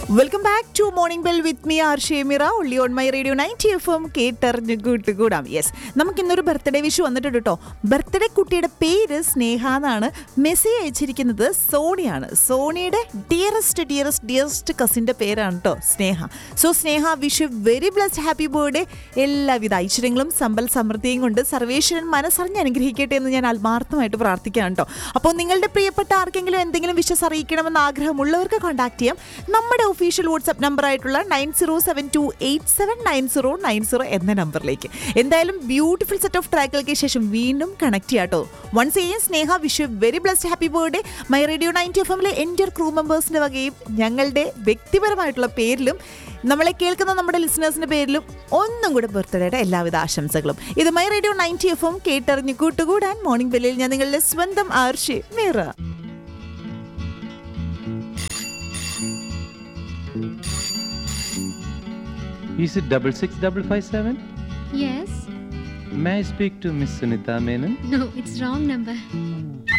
Welcome back to morning bell with me R Shemira ഉള്ളി on my radio ninety F M കേട്ടറിഞ്ഞ് കൂട്ടുകൂടാം yes നമുക്ക് ഇന്നൊരു ബർത്ത്ഡേ വിഷു വന്നിട്ടുണ്ട് കേട്ടോ ബർത്ത്ഡേ കുട്ടിയുടെ പേര് സ്നേഹ എന്നാണ് മെസ്സേജ് അയച്ചിരിക്കുന്നത് സോണിയാണ് സോണിയുടെ ഡിയറസ്റ്റ് ഡിയറസ്റ്റ് ഡിയറസ്റ്റ് കസിൻ്റെ പേരാണ് കേട്ടോ Sneha so Sneha wish you very blessed happy birthday എല്ലാവിധ ഐശ്വര്യങ്ങളും സമ്പൽ സമൃദ്ധിയും കൊണ്ട് സർവേശ്വരൻ മനസ്സറിഞ്ഞ് അനുഗ്രഹിക്കട്ടെ എന്ന് ഞാൻ ആത്മാർത്ഥമായിട്ട് പ്രാർത്ഥിക്കാം കേട്ടോ അപ്പോൾ നിങ്ങളുടെ പ്രിയപ്പെട്ട ആർക്കെങ്കിലും എന്തെങ്കിലും വിശ്വസ് അറിയിക്കണമെന്ന് ആഗ്രഹമുള്ളവർക്ക് കോൺടാക്ട് ചെയ്യാം നമ്മുടെ ഒഫീഷ്യൽ വാട്സ്ആപ്പ് നമ്പർ ആയിട്ടുള്ള nine zero seven two eight seven nine zero nine zero എന്ന നമ്പറിലേക്ക് എന്തായാലും ബ്യൂട്ടിഫുൾ സെറ്റ് ഓഫ് ട്രാക്കുകൾക്ക് ശേഷം വീണ്ടും കണക്ട് ചെയ്യാം കേട്ടോ once a Sneha wish very blessed happy birthday my radio ninety F എമ്മിലെ എൻ്റെ ക്രൂ മെമ്പേഴ്സിൻ്റെ വകയും ഞങ്ങളുടെ വ്യക്തിപരമായിട്ടുള്ള പേരിലും നമ്മളെ കേൾക്കുന്ന നമ്മുടെ ലിസണേഴ്സിന്റെ പേരിലും ഒന്നും കൂടെ ബർത്ത്ഡേയുടെ എല്ലാവിധ ആശംസകളും ഇത് my radio ninety F M കേട്ടറിഞ്ഞ് കൂട്ടുകൂടാൻ മോർണിംഗ് ബെല്ലിൽ ഞാൻ നിങ്ങളുടെ സ്വന്തം Arshi Meera Is it double six double five seven? Yes. May I speak to Miss Sunita Menon? No, it's wrong number.